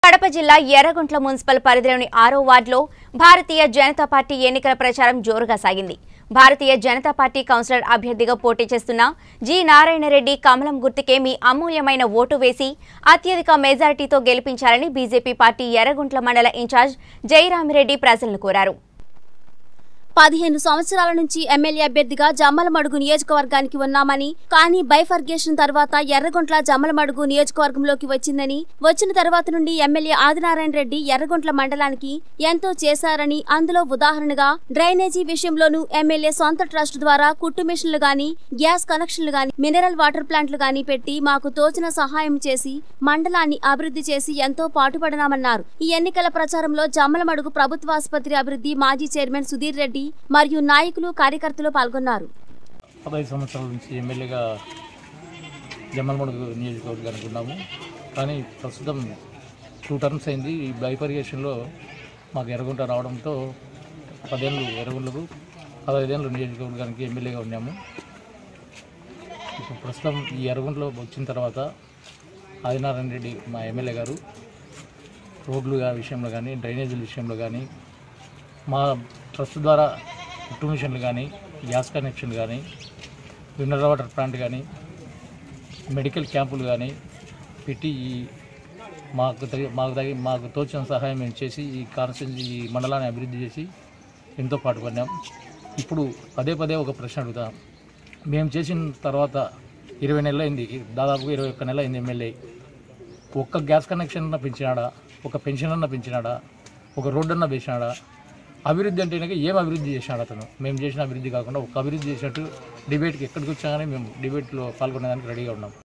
కడప జిల్లా ఎర్రగుంట్ల మున్సిపల్ పరిధిలోని ఆరో వార్డులో భారతీయ జనతా పార్టీ ఎన్నికల ప్రచారం జోరుగా సాగింది భారతీయ జనతా పార్టీ కౌన్సిలర్ అభ్యర్థిగా పోటీ చేస్తున్న జి నారాయణరెడ్డి కమలం గుర్తుకే మీ అమూల్యమైన ఓటు వేసి అత్యధిక మెజారిటీతో గెలిపించాలని బీజేపీ పార్టీ ఎర్రగుంట్ల మండల ఇన్ఛార్జ్ జయరామిరెడ్డి ప్రజలను కోరారు పదిహేను సంవత్సరాల నుంచి ఎమ్మెల్యే అభ్యర్థిగా జమ్మలమడుగు నియోజకవర్గానికి ఉన్నామని కానీ బైఫర్గేషన్ తర్వాత ఎర్రగొంట్ల జమ్మలమడుగు నియోజకవర్గంలోకి వచ్చిందని వచ్చిన తర్వాత నుండి ఎమ్మెల్యే ఆదినారాయణ రెడ్డి ఎర్రగొంట్ల మండలానికి ఎంతో చేశారని అందులో ఉదాహరణగా డ్రైనేజీ విషయంలోనూ ఎమ్మెల్యే సొంత ట్రస్ట్ ద్వారా కుట్టు మిషన్లు గాని గ్యాస్ కనెక్షన్లు గాని మినరల్ వాటర్ ప్లాంట్లు గాని పెట్టి మాకు తోచిన సహాయం చేసి మండలాన్ని అభివృద్ధి చేసి ఎంతో పాటుపడినామన్నారు ఈ ఎన్నికల ప్రచారంలో జమ్మలమడుగు ప్రభుత్వ ఆసుపత్రి అభివృద్ధి మాజీ చైర్మన్ సుధీర్ రెడ్డి మరియు నాయకులు కార్యకర్తలు పాల్గొన్నారు పదహైదు సంవత్సరాల నుంచి ఎమ్మెల్యేగా జమ్మలమడుగు నియోజకవర్గానికి ఉన్నాము కానీ ప్రస్తుతం టూ టర్మ్స్ అయింది ఈ బైపరిగేషన్లో మాకు ఎర్రగుంట రావడంతో పదేళ్ళు ఎర్రగుంటలకు పదహైదేళ్ళు నియోజకవర్గానికి ఎమ్మెల్యేగా ఉన్నాము ఇప్పుడు ప్రస్తుతం ఈ ఎర్రగుంటలో వచ్చిన తర్వాత ఆదినారాయణ రెడ్డి మా ఎమ్మెల్యే గారు రోడ్లు గా- విషయంలో కానీ డ్రైనేజీల విషయంలో కానీ మా ట్రస్ట్ ద్వారా కుట్టు మిషన్లు కానీ గ్యాస్ కనెక్షన్లు కానీ మినరల్ వాటర్ ప్లాంట్ కానీ మెడికల్ క్యాంపులు కానీ పెట్టి ఈ మాకు తగి మాకు తగి మాకు తోచిన సహాయం మేము చేసి ఈ కాన్స్టిట్యూన్సీ ఈ మండలాన్ని అభివృద్ధి చేసి ఎంతో పాటుపడినాం ఇప్పుడు పదే పదే ఒక ప్రశ్న అడుగుతాం మేము చేసిన తర్వాత ఇరవై నెలలు అయింది దాదాపుగా ఇరవై ఒక్క నెల అయింది ఎమ్మెల్యే ఒక్క గ్యాస్ కనెక్షన్ అన్న పెంచినాడా ఒక పెన్షన్ అన్న పెంచినాడా ఒక రోడ్డు అన్న వేసినాడా అభివృద్ధి అంటే కనుక ఏం అభివృద్ధి చేసినాడు అతను మేము చేసిన అభివృద్ధి కాకుండా ఒక అభివృద్ధి చేసినట్టు డిబేట్కి ఎక్కడికి వచ్చా కానీ మేము డిబేట్లో పాల్గొనేదానికి రెడీగా ఉన్నాం